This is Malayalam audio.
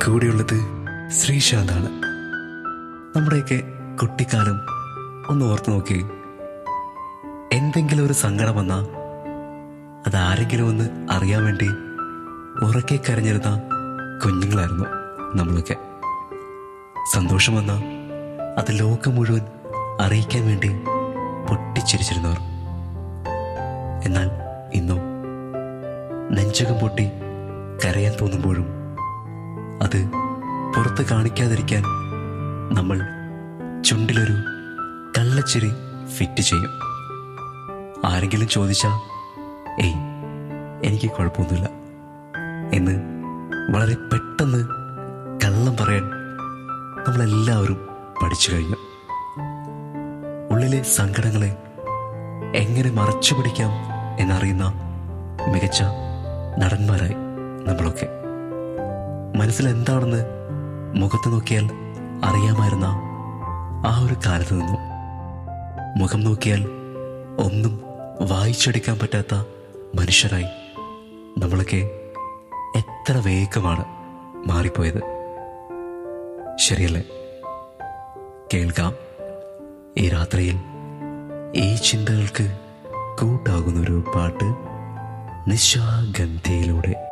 കൂടെയുള്ളത് ശ്രീശാന്താണ് നമ്മുടെയൊക്കെ കുട്ടിക്കാലം ഒന്ന് ഓർത്തു നോക്കി എന്തെങ്കിലും ഒരു സങ്കടം വന്നാൽ അതാരെങ്കിലും ഒന്ന് അറിയാൻ വേണ്ടി ഉറക്കെ കരഞ്ഞിരുന്ന കുഞ്ഞുങ്ങളായിരുന്നു നമ്മളൊക്കെ സന്തോഷം വന്നാൽ അത് ലോകം മുഴുവൻ അറിയിക്കാൻ വേണ്ടി പൊട്ടിച്ചിരിച്ചിരുന്നവർ എന്നാൽ ഇന്നോ നെഞ്ചകം പൊട്ടി കരയാൻ തോന്നുമ്പോഴും അത് പുറത്ത് കാണിക്കാതിരിക്കാൻ നമ്മൾ ചുണ്ടിലൊരു കള്ളച്ചിരി ഫിറ്റ് ചെയ്യും ആരെങ്കിലും ചോദിച്ചാൽ ഏയ് എനിക്ക് കുഴപ്പമൊന്നുമില്ല എന്ന് വളരെ പെട്ടെന്ന് കള്ളം പറയാൻ നമ്മളെല്ലാവരും പഠിച്ചു കഴിഞ്ഞു ഉള്ളിലെ സങ്കടങ്ങളെ എങ്ങനെ മറച്ചു പിടിക്കാം എന്നറിയുന്ന മികച്ച നടന്മാരായി നമ്മളൊക്കെ മനസ്സിൽ എന്താണെന്ന് മുഖത്ത് നോക്കിയാൽ അറിയാമായിരുന്ന ആ ഒരു കാലത്ത് നിന്നും മുഖം നോക്കിയാൽ ഒന്നും വായിച്ചെടുക്കാൻ പറ്റാത്ത മനുഷ്യരായി നമ്മളൊക്കെ എത്ര വേഗമാണ് മാറിപ്പോയത് ശരിയല്ലേ കേൾക്കാം ഈ രാത്രിയിൽ ഈ ചിന്തകൾക്ക് കൂട്ടാകുന്നൊരു പാട്ട് നിശാഗന്ധിയിലൂടെ